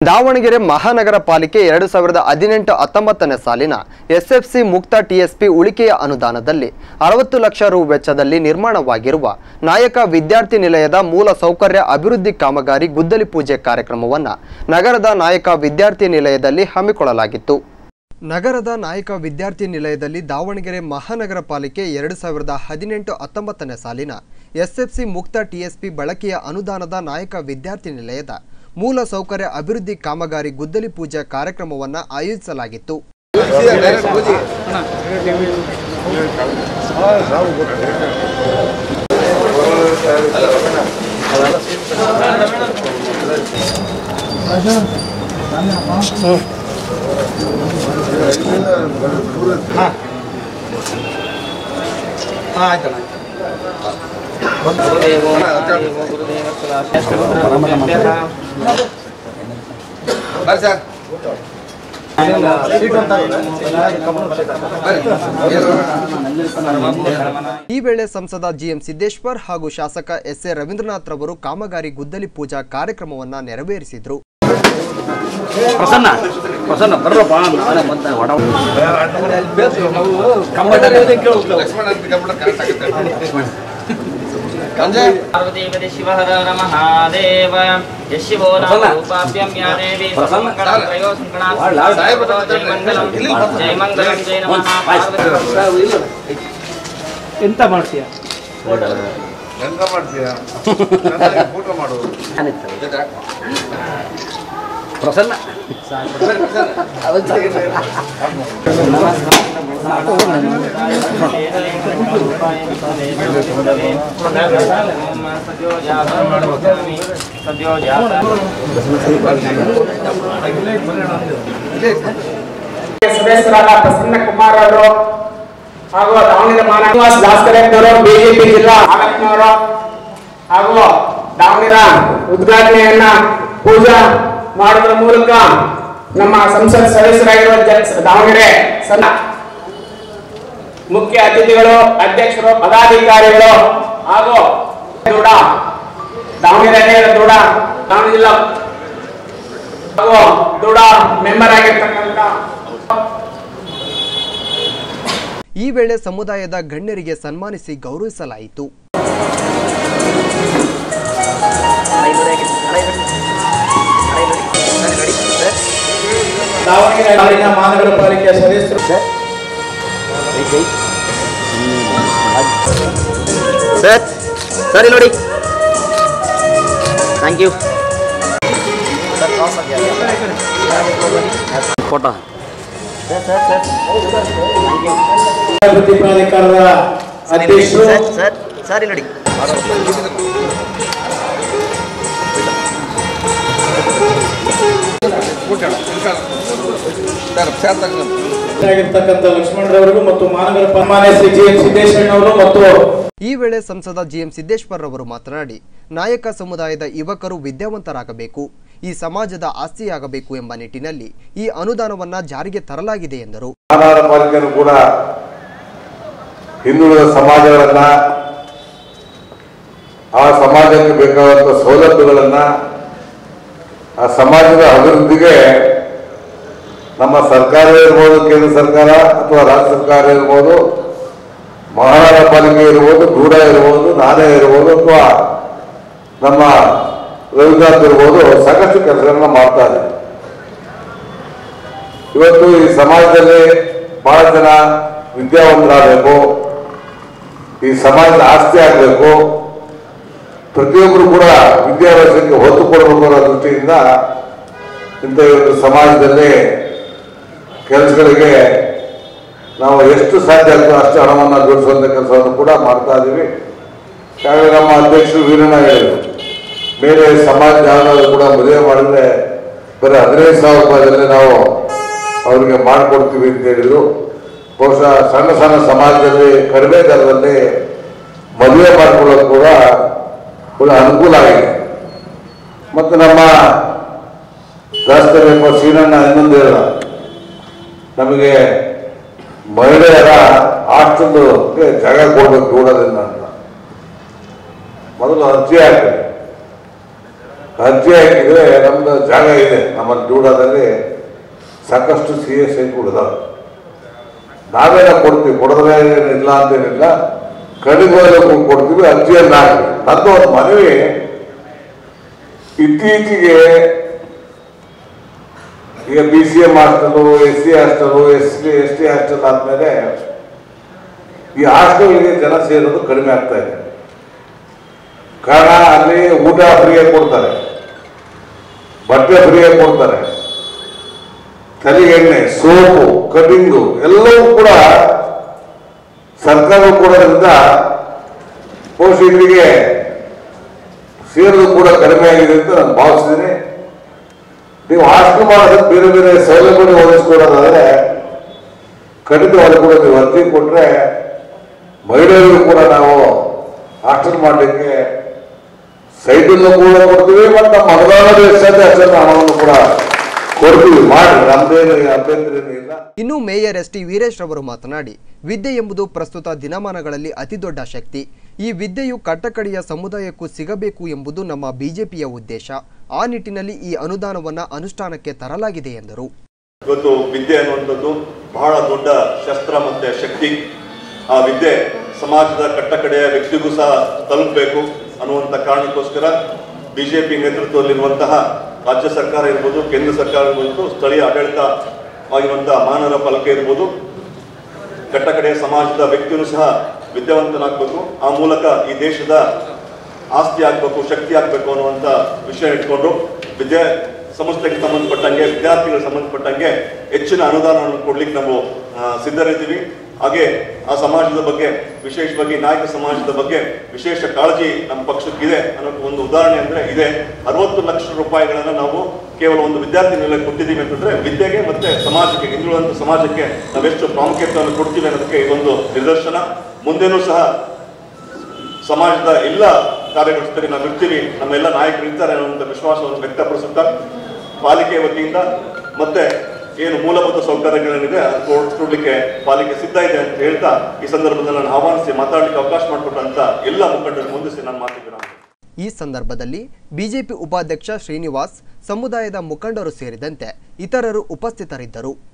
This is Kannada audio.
ದಾವಣಗೆರೆ ಮಹಾನಗರ ಪಾಲಿಕೆ ಎರಡು ಸಾವಿರದ ಹದಿನೆಂಟು ಹತ್ತೊಂಬತ್ತನೇ ಸಾಲಿನ ಎಸ್ಎಫ್ಸಿ ಮುಕ್ತ ಟಿಎಸ್ಪಿ ಉಳಿಕೆಯ ಅನುದಾನದಲ್ಲಿ ಅರವತ್ತು ಲಕ್ಷ ರು ವೆಚ್ಚದಲ್ಲಿ ನಿರ್ಮಾಣವಾಗಿರುವ ನಾಯಕ ವಿದ್ಯಾರ್ಥಿ ನಿಲಯದ ಮೂಲ ಸೌಕರ್ಯ ಅಭಿವೃದ್ಧಿ ಕಾಮಗಾರಿ ಗುದ್ದಲಿ ಪೂಜೆ ಕಾರ್ಯಕ್ರಮವನ್ನು ನಗರದ ನಾಯಕ ವಿದ್ಯಾರ್ಥಿ ನಿಲಯದಲ್ಲಿ ಹಮ್ಮಿಕೊಳ್ಳಲಾಗಿತ್ತು ನಗರದ ನಾಯಕ ವಿದ್ಯಾರ್ಥಿ ನಿಲಯದಲ್ಲಿ ದಾವಣಗೆರೆ ಮಹಾನಗರ ಪಾಲಿಕೆ ಎರಡು ಸಾವಿರದ ಹದಿನೆಂಟು ಹತ್ತೊಂಬತ್ತನೇ ಸಾಲಿನ ಎಸ್ಎಫ್ಸಿ ಮುಕ್ತ ಟಿಎಸ್ಪಿ ಬಳಕೆಯ ಅನುದಾನದ ನಾಯಕ ವಿದ್ಯಾರ್ಥಿ ನಿಲಯದ ಮೂಲ ಸೌಕರ್ಯ ಅಭಿವೃದ್ಧಿ ಕಾಮಗಾರಿ ಗುದ್ದಲಿ ಪೂಜಾ ಕಾರ್ಯಕ್ರಮವನ್ನು ಆಯೋಜಿಸಲಾಗಿತ್ತು ಈ ವೇಳೆ ಸಂಸದ ಜಿಎಂ ಸಿದ್ದೇಶ್ವರ್ ಹಾಗೂ ಶಾಸಕ ಎಸ್ ಎ ರವೀಂದ್ರನಾಥ್ ರವರು ಕಾಮಗಾರಿ ಗುದ್ದಲಿ ಪೂಜಾ ಕಾರ್ಯಕ್ರಮವನ್ನು ನೆರವೇರಿಸಿದರು ಪ್ರಸನ್ನ ಪ್ರಸನ್ನ ಬರ್ರಪ್ಪ ನಾಳೆ ಮತ್ತೆ ಹೊಡ ಪಾರ್ವತೀಪತಿ ಶಿವಹರ ಮಹಾದೇವ ಯಶಿವೋ ನಾಮರೂಪಾಭ್ಯಂ ಯಾ ದೇವಿ ಸರ್ವಮಂಗಳಂ ತ್ರಯೋ ಸಂಗಣಾತ್ ಜಯ ಮಂಗಲಂ ಜಯ ಮಂಗಲಂ ಜಯ ನಮಃ ಪಾರ್ವತಿ ಎಂತ ಮಾಡ್ತೀಯ ಎಂತ ಮಾಡ್ತೀಯ ಫೋಟೋ ಮಾಡು ಪ್ರಸನ್ನ ಸದ್ಯೋ ಜಾತ ಸದ್ಯೋ ಜಾತ ಸದಸ್ಯರಾದ ಪ್ರಸನ್ನ ಕುಮಾರ್ ಅವರು ಹಾಗೂ ದಾವಣಗೆರೆ ಮಾನವಾಸ್ ಭಾಸ್ಕರಪ್ಪನವರು ಬಿಜೆಪಿ ಜಿಲ್ಲಾ ಆಡಳಿತನವರು ಹಾಗೂ ದಾವಣಗೆರೆ ಉದ್ಘಾಟನೆಯನ್ನ ಪೂಜಾ ಮಾಡುವುದರ ಮೂಲಕ ನಮ್ಮ ಸಂಸತ್ ಸದಸ್ಯರಾಗಿರುವ ಜ- ದಾವಣಗೆರೆ ಸಣ್ಣ ಮುಖ್ಯ ಅತಿಥಿಗಳು ಅಧ್ಯಕ್ಷರು ಪದಾಧಿಕಾರಿಗಳು ಹಾಗೂ ದೂಡ ದಾವಣಗೆರೆ ದೂಡ ದಾವಣಗೆರೆ ಜಿಲ್ಲಾ ಹಾಗೂ ದೂಡ ಮೆಂಬರ್ ಆಗಿರ್ತಕ್ಕಂಥ ಈ ವೇಳೆ ಸಮುದಾಯದ ಗಣ್ಯರಿಗೆ ಸನ್ಮಾನಿಸಿ ಗೌರವಿಸಲಾಯಿತು ದಾವಣಗೆರೆ ನಾಡಿನ ಮಹಾನಗರ ಪಾಲಿಕೆಯ ಸದಸ್ಯರು ಸರ್ ಸರಿ ನೋಡಿ ಥ್ಯಾಂಕ್ ಯು ಫೋಟೋ ಅಭಿವೃದ್ಧಿ ಪ್ರಾಧಿಕಾರದ ಅಧ್ಯಕ್ಷರು ಸರ್ ಸರಿ ನೋಡಿ ಆಗಿರ್ತಕ್ಕಂಥ ಲಕ್ಷ್ಮಣರವರಿಗೂ ಮತ್ತು ಮಹಾನಗರ ಮಾನ್ಯ ಶ್ರೀ ಜಿ ಎಂ ಸಿದ್ದೇಶ್ವರನವರು ಮತ್ತು ಈ ವೇಳೆ ಸಂಸದ ಜಿಎಂ ಸಿದ್ದೇಶ್ವರ್ ರವರು ಮಾತನಾಡಿ ನಾಯಕ ಸಮುದಾಯದ ಯುವಕರು ವಿದ್ಯಾವಂತರಾಗಬೇಕು ಈ ಸಮಾಜದ ಆಸ್ತಿಯಾಗಬೇಕು ಎಂಬ ನಿಟ್ಟಿನಲ್ಲಿ ಈ ಅನುದಾನವನ್ನ ಜಾರಿಗೆ ತರಲಾಗಿದೆ ಎಂದರು ಮಹಾನಗರ ಪಾಲಿಕೆಯನ್ನು ಕೂಡ ಹಿಂದುಳಿದ ಸಮಾಜಗಳನ್ನ ಆ ಸಮಾಜಕ್ಕೆ ಬೇಕಾದಂಥ ಸವಲತ್ತುಗಳನ್ನ ಆ ಸಮಾಜದ ಅಭಿವೃದ್ಧಿಗೆ ನಮ್ಮ ಸರ್ಕಾರ ಇರ್ಬೋದು ಕೇಂದ್ರ ಸರ್ಕಾರ ಅಥವಾ ರಾಜ್ಯ ಸರ್ಕಾರ ಇರ್ಬೋದು ಮಹಾನಗರ ಪಾಲಿಕೆ ಇರ್ಬೋದು ದೂರ ಇರ್ಬೋದು ನಾನೇ ಇರ್ಬೋದು ಅಥವಾ ನಮ್ಮ ರವಿಕಾಂತ್ ಇರ್ಬೋದು ಸಾಕಷ್ಟು ಕೆಲಸಗಳನ್ನ ಮಾಡ್ತಾ ಇದೆ ಇವತ್ತು ಈ ಸಮಾಜದಲ್ಲಿ ಬಹಳ ಜನ ವಿದ್ಯಾವಂತರಾಗಬೇಕು ಈ ಸಮಾಜದ ಆಸ್ತಿ ಆಗಬೇಕು ಪ್ರತಿಯೊಬ್ಬರು ಕೂಡ ವಿದ್ಯಾಭ್ಯಾಸಕ್ಕೆ ಒತ್ತು ಕೊಡಬೇಕು ಅನ್ನೋ ದೃಷ್ಟಿಯಿಂದ ಇಂಥ ಇವತ್ತು ಸಮಾಜದಲ್ಲಿ ಕೆಲಸಗಳಿಗೆ ನಾವು ಎಷ್ಟು ಸಾಧ್ಯ ಆಗ್ತೋ ಅಷ್ಟು ಹಣವನ್ನು ಜೋಡಿಸುವಂಥ ಕೆಲಸವನ್ನು ಕೂಡ ಮಾಡ್ತಾ ಇದ್ದೀವಿ ಯಾಕಂದ್ರೆ ನಮ್ಮ ಅಧ್ಯಕ್ಷರು ವೀರಣ್ಣ ಹೇಳಿದರು ಬೇರೆ ಸಮಾಜ ಯಾವ್ದಾದ್ರು ಕೂಡ ಮದುವೆ ಮಾಡಿದ್ರೆ ಬರೀ ಹದಿನೈದು ಸಾವಿರ ರೂಪಾಯಿದಲ್ಲಿ ನಾವು ಅವರಿಗೆ ಮಾಡಿಕೊಡ್ತೀವಿ ಅಂತ ಹೇಳಿದ್ರು ಬಹುಶಃ ಸಣ್ಣ ಸಣ್ಣ ಸಮಾಜದಲ್ಲಿ ಕಡಿಮೆ ದರದಲ್ಲಿ ಮದುವೆ ಮಾಡಿಕೊಳ್ಳೋದು ಕೂಡ ಒಳ್ಳೆ ಅನುಕೂಲ ಆಗಿದೆ ಮತ್ತು ನಮ್ಮ ದಾಸ್ತವ್ಯ ಶ್ರೀನಣ್ಣ ಇನ್ನೊಂದು ಹೇಳ ನಮಗೆ ಮಹಿಳೆಯರ ಹಾಸ್ಟೆಲ್ಗೆ ಜಾಗ ಕೊಡ್ಬೇಕು ನೋಡೋದ್ರಿಂದ ಅಂತ ಮೊದಲು ಅರ್ಜಿ ಹಾಕಿ ಅರ್ಜಿ ಹಾಕಿದ್ರೆ ನಮ್ದು ಜಾಗ ಇದೆ ನಮ್ಮ ಜೂಡಾದಲ್ಲಿ ಸಾಕಷ್ಟು ಸಿ ಎಸ್ ಐ ಉಳಿದಾವೆ ನಾವೇನ ಕೊಡ್ತೀವಿ ಕೊಡದ್ರೆ ಇಲ್ಲ ಅಂತೇನಿಲ್ಲ ಕಡಿಮೆ ಕೊಡ್ತೀವಿ ಅರ್ಜಿಯನ್ನು ಹಾಕಿ ನಂದು ಒಂದು ಮನವಿ ಇತ್ತೀಚೆಗೆ ಈಗ B C M hostel S C hostel S T S T hostel ಆದ್ಮೇಲೆ ಈ ಹಾಸ್ಟೆಲ್ಗೆ ಜನ ಸೇರೋದು ಕಡಿಮೆ ಆಗ್ತಾ ಇದೆ ಕಾರಣ ಅಲ್ಲಿ ಊಟ ಫ್ರೀಯಾಗಿ ಕೊಡ್ತಾರೆ ಬಟ್ಟೆ ಫ್ರೀಯಾಗಿ ಕೊಡ್ತಾರೆ ತಲೆಗೆ ಎಣ್ಣೆ ಸೋಪು ಕಟಿಂಗು ಎಲ್ಲವೂ ಕೂಡ ಸರ್ಕಾರ ಕೊಡೋದ್ರಿಂದ ಪೋಷಕರಿಗೆ ಸೇರೋದು ಕೂಡ ಕಡಿಮೆ ಆಗಿದೆ ಅಂತ ನಾನು ಭಾವಿಸ್ತೀನಿ ನೀವು ಹಾಸ್ಟೆಲ್ ಮಾಡೋದಕ್ಕೆ ಬೇರೆ ಬೇರೆ ಸೌಲಭ್ಯ ಒದಗಿಸ್ಕೊಡೋದಾದ್ರೆ ಖಂಡಿತವಾಗ್ಲೂ ಕೂಡ ನೀವು ಅರ್ಜಿ ಕೊಟ್ರೆ ಮಹಿಳೆಯರಿಗೂ ಕೂಡ ನಾವು ಹಾಸ್ಟೆಲ್ ಮಾಡಲಿಕ್ಕೆ ಸೈಟನ್ನು ಕೂಡ ಕೊಡ್ತೀವಿ ಮತ್ತು ನಮ್ಮ ಅನುದಾನದ ಎಷ್ಟಾದ್ರೆ ಅಷ್ಟನ್ನು ಹಣವನ್ನು ಕೂಡ ಕೊಡ್ತೀವಿ ಮಾಡಿ ನಮ್ದೇನು ಅಭ್ಯಂತರ ಏನು ಇಲ್ಲ ಇನ್ನು ಮೇಯರ್ ಎಸ್ ಟಿ ವೀರೇಶ್ ರವರು ಮಾತನಾಡಿ ವಿದ್ಯೆ ಎಂಬುದು ಪ್ರಸ್ತುತ ದಿನಮಾನಗಳಲ್ಲಿ ಅತಿದೊಡ್ಡ ಶಕ್ತಿ ಈ ವಿದ್ಯೆಯು ಕಟ್ಟಕಡೆಯ ಸಮುದಾಯಕ್ಕೂ ಸಿಗಬೇಕು ಎಂಬುದು ನಮ್ಮ ಬಿಜೆಪಿಯ ಉದ್ದೇಶ ಆ ನಿಟ್ಟಿನಲ್ಲಿ ಈ ಅನುದಾನವನ್ನು ಅನುಷ್ಠಾನಕ್ಕೆ ತರಲಾಗಿದೆ ಎಂದರು ಇವತ್ತು ವಿದ್ಯೆ ಅನ್ನುವಂಥದ್ದು ಬಹಳ ದೊಡ್ಡ ಶಸ್ತ್ರ ಮತ್ತೆ ಶಕ್ತಿ ಆ ವಿದ್ಯೆ ಸಮಾಜದ ಕಟ್ಟಕಡೆಯ ವ್ಯಕ್ತಿಗೂ ಸಹ ತಲುಪಬೇಕು ಅನ್ನುವಂಥ ಕಾರಣಕ್ಕೋಸ್ಕರ ಬಿಜೆಪಿ ನೇತೃತ್ವದಲ್ಲಿರುವಂತಹ ರಾಜ್ಯ ಸರ್ಕಾರ ಇರ್ಬೋದು ಕೇಂದ್ರ ಸರ್ಕಾರ ಇರ್ಬೋದು ಸ್ಥಳೀಯ ಆಡಳಿತವಾಗಿರುವಂತಹ ಮಾನವ ಫಲಕ ಇರ್ಬೋದು ಕಟ್ಟಕಡೆಯ ಸಮಾಜದ ವ್ಯಕ್ತಿಯೂ ಸಹ ವಿದ್ಯಾವಂತನಾಗಬೇಕು ಆ ಮೂಲಕ ಈ ದೇಶದ ಆಸ್ತಿ ಆಗ್ಬೇಕು ಶಕ್ತಿ ಆಗ್ಬೇಕು ಅನ್ನುವಂಥ ವಿಷಯ ಇಟ್ಕೊಂಡು ವಿದ್ಯಾ ಸಂಸ್ಥೆಗೆ ಸಂಬಂಧಪಟ್ಟಂಗೆ ವಿದ್ಯಾರ್ಥಿಗಳಿಗೆ ಸಂಬಂಧಪಟ್ಟಂಗೆ ಹೆಚ್ಚಿನ ಅನುದಾನವನ್ನು ಕೊಡ್ಲಿಕ್ಕೆ ನಾವು ಆ, ಸಿದ್ಧರಿದ್ದೀವಿ ಹಾಗೆ ಆ ಸಮಾಜದ ಬಗ್ಗೆ ವಿಶೇಷವಾಗಿ ನಾಯಕ ಸಮಾಜದ ಬಗ್ಗೆ ವಿಶೇಷ ಕಾಳಜಿ ನಮ್ಮ ಪಕ್ಷಕ್ಕಿದೆ ಅನ್ನೋಕೆ ಒಂದು ಉದಾಹರಣೆ ಅಂದ್ರೆ ಇದೆ ಅರವತ್ತು ಲಕ್ಷ ರೂಪಾಯಿಗಳನ್ನ ನಾವು ಕೇವಲ ಒಂದು ವಿದ್ಯಾರ್ಥಿ ನಿಲಯಕ್ಕೆ ಕೊಟ್ಟಿದ್ದೀವಿ ಅಂತಂದ್ರೆ ವಿದ್ಯೆಗೆ ಮತ್ತೆ ಸಮಾಜಕ್ಕೆ ಹಿಂದುಳಿದಂತ ಸಮಾಜಕ್ಕೆ ನಾವೆಷ್ಟು ಪ್ರಾಮುಖ್ಯತೆಯನ್ನು ಕೊಡ್ತೀವಿ ಅನ್ನೋದಕ್ಕೆ ಇದೊಂದು ನಿದರ್ಶನ ಮುಂದೆನೂ ಸಹ ಸಮಾಜದ ಎಲ್ಲ ಕಾರ್ಯಕರ್ತರಿಗೆ ನಾವು ಇರ್ತೀವಿ ನಮ್ಮೆಲ್ಲ ನಾಯಕರು ಇರ್ತಾರೆ ಅನ್ನುವಂಥ ವಿಶ್ವಾಸವನ್ನು ವ್ಯಕ್ತಪಡಿಸುತ್ತಾ ಪಾಲಿಕೆ ವತಿಯಿಂದ ಮತ್ತೆ ಏನು ಮೂಲಭೂತ ಸೌಕರ್ಯಗಳೇನಿದೆ ಅದು ಕೊಡ್- ಕೊಡ್ಲಿಕ್ಕೆ ಪಾಲಿಕೆ ಸಿದ್ಧ ಇದೆ ಅಂತ ಹೇಳ್ತಾ ಈ ಸಂದರ್ಭದಲ್ಲಿ ನಾನು ಆಹ್ವಾನಿಸಿ ಮಾತಾಡಲಿಕ್ಕೆ ಅವಕಾಶ ಮಾಡಿಕೊಟ್ಟಂತ ಎಲ್ಲ ಮುಖಂಡರು ಮುಂದಿಸಿ ನಾನು ಮಾತಿದ್ದೇನೆ ಈ ಸಂದರ್ಭದಲ್ಲಿ ಬಿಜೆಪಿ ಉಪಾಧ್ಯಕ್ಷ ಶ್ರೀನಿವಾಸ್ ಸಮುದಾಯದ ಮುಖಂಡರು ಸೇರಿದಂತೆ ಇತರರು ಉಪಸ್ಥಿತರಿದ್ದರು